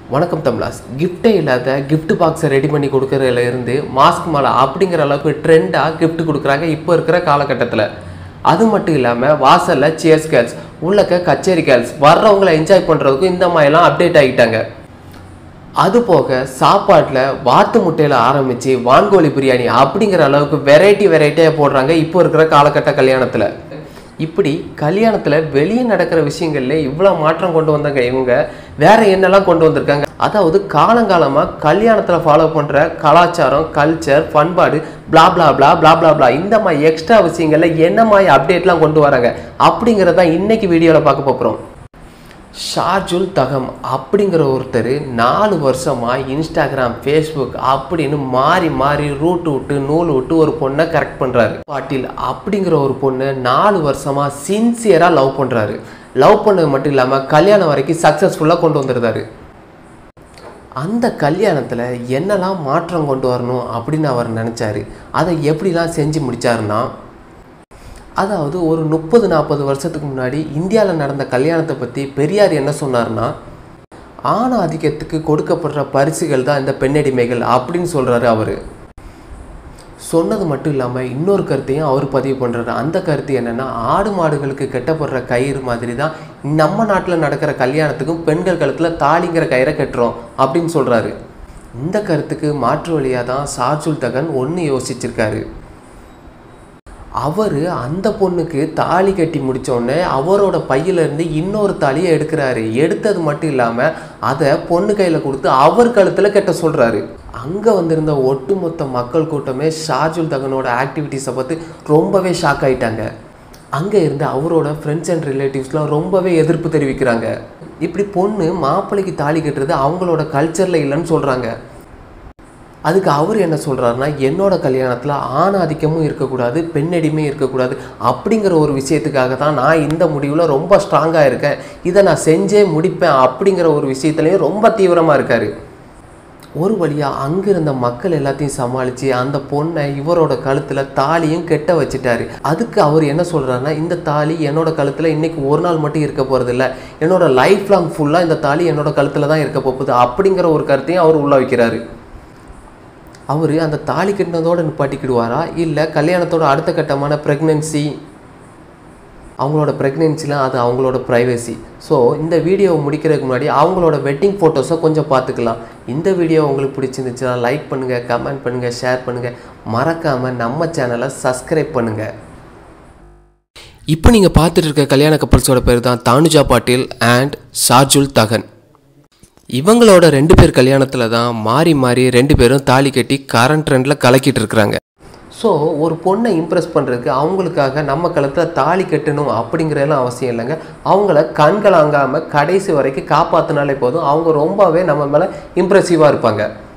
வணக்கம் தமிழாஸ் கிஃப்டே இல்லாத gift பாக்ஸை ரெடி பண்ணி கொடுக்கறதுல இருந்து மாஸ்க் மாலை அப்படிங்கிற அளவுக்கு ட்ரெண்டாக gift கொடுக்குறாங்க இப்போ இருக்கிற காலகட்டத்தில் அது மட்டும் இல்லாமல் வாசலில் சியர்ஸ் கேர்ள்ஸ் உள்ளக்க கச்சேரி கேர்ள்ஸ் வர்றவங்கள என்ஜாய் பண்ணுறதுக்கும் இந்த மாதிரிலாம் அப்டேட் ஆகிட்டாங்க அது போக சாப்பாட்டில் வாத்து முட்டையில் ஆரம்பித்து வான்கோழி பிரியாணி அப்படிங்கிற அளவுக்கு வெரைட்டி வெரைட்டியாக போடுறாங்க இப்போ இருக்கிற காலகட்ட கல்யாணத்தில் இப்படி கல்யாணத்தில் வெளியே நடக்கிற விஷயங்கள்ல இவ்வளோ மாற்றம் கொண்டு வந்தாங்க இவங்க வேற என்னெல்லாம் கொண்டு வந்திருக்காங்க அதாவது காலங்காலமாக கல்யாணத்தில் ஃபாலோ பண்ணுற கலாச்சாரம் கல்ச்சர் பண்பாடு blah blah blah blah blah blah இந்த மாதிரி எக்ஸ்ட்ரா விஷயங்கள்ல என்ன மாதிரி அப்டேட்லாம் கொண்டு வராங்க அப்படிங்கிறத இன்னைக்கு வீடியோவில் பார்க்க போகிறோம் ஷார்ஜுல் தகம் அப்படிங்கிற ஒருத்தர் நாலு வருஷமாக இன்ஸ்டாகிராம் ஃபேஸ்புக் அப்படின்னு மாறி மாறி ரூட் விட்டு நூல் விட்டு ஒரு பொண்ணை கரெக்ட் பண்ணுறாரு பாட்டில் அப்படிங்கிற ஒரு பொண்ணு நாலு வருஷமாக சின்சியராக லவ் பண்ணுறாரு லவ் பண்ணது மட்டும் இல்லாமல் கல்யாணம் வரைக்கும் சக்ஸஸ்ஃபுல்லாக கொண்டு வந்துருந்தாரு அந்த கல்யாணத்தில் என்னெல்லாம் மாற்றம் கொண்டு வரணும் அப்படின்னு அவர் நினச்சாரு அதை எப்படிலாம் செஞ்சு முடிச்சாருன்னா அதாவது ஒரு முப்பது நாற்பது வருஷத்துக்கு முன்னாடி இந்தியாவில் நடந்த கல்யாணத்தை பற்றி பெரியார் என்ன சொன்னார்னா ஆண ஆதிக்கத்துக்கு கொடுக்கப்படுற பரிசுகள் தான் இந்த பெண்ணடிமைகள் அப்படின்னு சொல்கிறாரு அவர் சொன்னது மட்டும் இல்லாமல் இன்னொரு கருத்தையும் அவர் பதிவு பண்ணுறாரு அந்த கருத்து என்னென்னா ஆடு மாடுகளுக்கு கெட்டப்படுற கயிறு மாதிரி தான் நம்ம நாட்டில் நடக்கிற கல்யாணத்துக்கும் பெண்கள் கழுத்தில் தாலிங்கிற கயிறை கட்டுறோம் அப்படின்னு சொல்கிறாரு இந்த கருத்துக்கு மாற்று வழியாக தான் சார்ஜுல் தகன் ஒன்று யோசிச்சிருக்காரு அவர் அந்த பொண்ணுக்கு தாலி கட்டி முடிச்ச உடனே அவரோட பையிலேருந்து இன்னொரு தாலியை எடுக்கிறாரு எடுத்தது மட்டும் இல்லாமல் அதை பொண்ணு கையில் கொடுத்து அவர் கழுத்தில் கட்ட சொல்கிறாரு அங்கே வந்திருந்த ஒட்டுமொத்த மக்கள் கூட்டமே ஷார்ஜுல் தகனோட ஆக்டிவிட்டீஸை பார்த்து ரொம்பவே ஷாக் ஆயிட்டாங்க அங்கே இருந்து அவரோட ஃப்ரெண்ட்ஸ் அண்ட் ரிலேட்டிவ்ஸ்லாம் ரொம்பவே எதிர்ப்பு தெரிவிக்கிறாங்க இப்படி பொண்ணு மாப்பிள்ளைக்கு தாலி கட்டுறது அவங்களோட கல்ச்சரில் இல்லைன்னு சொல்கிறாங்க அதுக்கு அவர் என்ன சொல்கிறாருன்னா என்னோட கல்யாணத்தில் ஆண் ஆதிக்கமும் இருக்கக்கூடாது பெண்ணடிமையும் இருக்கக்கூடாது அப்படிங்கிற ஒரு விஷயத்துக்காக தான் நான் இந்த முடிவில் ரொம்ப ஸ்ட்ராங்காக இருக்கேன் இதை நான் செஞ்சே முடிப்பேன் அப்படிங்கிற ஒரு விஷயத்துலையும் ரொம்ப தீவிரமாக இருக்கார் ஒரு வழியாக அங்கே இருந்த மக்கள் எல்லாத்தையும் சமாளித்து அந்த பொண்ணை இவரோட கழுத்தில் தாலியும் கெட்ட வச்சுட்டாரு அதுக்கு அவர் என்ன சொல்கிறாருன்னா இந்த தாலி என்னோட கழுத்தில் இன்னைக்கு ஒரு நாள் மட்டும் இருக்க போகிறதில்ல என்னோட லைஃப் லாங் ஃபுல்லாக இந்த தாலி என்னோட கழுத்தில் தான் இருக்க போகுது அப்படிங்கிற ஒரு கருத்தையும் அவர் உள்ள வைக்கிறாரு அவர் அந்த தாலி கட்டினதோடு நிப்பாட்டிக்கிடுவாரா இல்லை கல்யாணத்தோட அடுத்த கட்டமான ப்ரெக்னென்சி அவங்களோட ப்ரெக்னென்சிலாம் அது அவங்களோட ப்ரைவசி ஸோ இந்த வீடியோவை முடிக்கிறதுக்கு முன்னாடி அவங்களோட வெட்டிங் ஃபோட்டோஸை கொஞ்சம் பார்த்துக்கலாம் இந்த வீடியோ உங்களுக்கு பிடிச்சிருந்துச்சுன்னா லைக் பண்ணுங்கள் கமெண்ட் பண்ணுங்கள் ஷேர் பண்ணுங்கள் மறக்காமல் நம்ம சேனலை சப்ஸ்கிரைப் பண்ணுங்கள் இப்போ நீங்கள் பார்த்துட்டு இருக்க கல்யாண கப்பல்ஸோட பேர் தான் தானுஜா பாட்டில் அண்ட் ஷார்ஜுல் தகன் இவங்களோட ரெண்டு பேர் கல்யாணத்தில் தான் மாறி மாறி ரெண்டு பேரும் தாலி கட்டி கரண்ட் ட்ரெண்டில் கலக்கிட்டு இருக்கிறாங்க ஸோ ஒரு பொண்ணை இம்ப்ரெஸ் பண்ணுறதுக்கு அவங்களுக்காக நம்ம கழுத்தில் தாலி கட்டணும் அப்படிங்கிறதெல்லாம் அவசியம் இல்லைங்க அவங்கள கண்களாங்காமல் கடைசி வரைக்கும் காப்பாற்றினாலே போதும் அவங்க ரொம்பவே நம்ம மேலே இம்ப்ரெசிவாக இருப்பாங்க